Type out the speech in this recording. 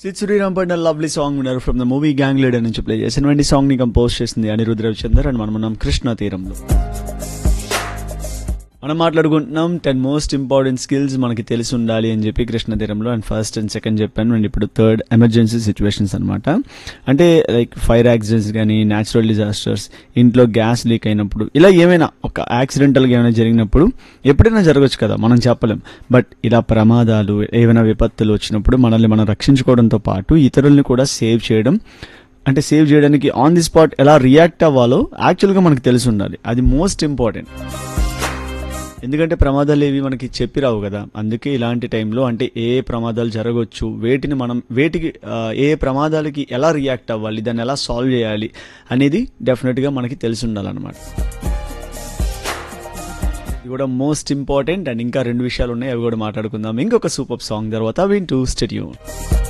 సిద్ శ్రీరామ్ పడిన lovely song ఉన్నారు from the movie Gang Leader నుంచి ప్లే చేసినటువంటి సాంగ్ ని కంపోజ్ చేసింది అనిరుద్ రవిచందర్ అండ్ మనం ఉన్నాం కృష్ణ తీరంలో మనం మాట్లాడుకుంటున్నాం టెన్ మోస్ట్ ఇంపార్టెంట్ స్కిల్స్ మనకి తెలిసి ఉండాలి అని చెప్పి కృష్ణ తీరంలో అండ్ ఫస్ట్ అండ్ సెకండ్ చెప్పాను అండ్ ఇప్పుడు థర్డ్ ఎమర్జెన్సీ సిచ్యువేషన్స్ అనమాట అంటే లైక్ ఫైర్ యాక్సిడెంట్స్ కానీ న్యాచురల్ డిజాస్టర్స్ ఇంట్లో గ్యాస్ లీక్ అయినప్పుడు ఇలా ఏమైనా ఒక యాక్సిడెంటల్గా ఏమైనా జరిగినప్పుడు ఎప్పుడైనా జరగచ్చు కదా మనం చెప్పలేం బట్ ఇలా ప్రమాదాలు ఏమైనా విపత్తులు వచ్చినప్పుడు మనల్ని మనం రక్షించుకోవడంతో పాటు ఇతరుల్ని కూడా సేవ్ చేయడం అంటే సేవ్ చేయడానికి ఆన్ ది స్పాట్ ఎలా రియాక్ట్ అవ్వాలో యాక్చువల్గా మనకు తెలిసి ఉండాలి అది మోస్ట్ ఇంపార్టెంట్ ఎందుకంటే ప్రమాదాలు ఏవి మనకి చెప్పి రావు కదా అందుకే ఇలాంటి టైంలో అంటే ఏ ఏ ప్రమాదాలు జరగవచ్చు వేటిని మనం వేటికి ఆ, ఏ ఏ ప్రమాదాలకి ఎలా రియాక్ట్ అవ్వాలి దాన్ని ఎలా సాల్వ్ చేయాలి అనేది డెఫినెట్గా మనకి తెలిసి ఉండాలన్నమాట ఇది కూడా మోస్ట్ ఇంపార్టెంట్ అండ్ ఇంకా రెండు విషయాలు ఉన్నాయి అవి కూడా మాట్లాడుకుందాం ఇంకొక సూపర్ సాంగ్ తర్వాత వింటూ స్టెడ్యూ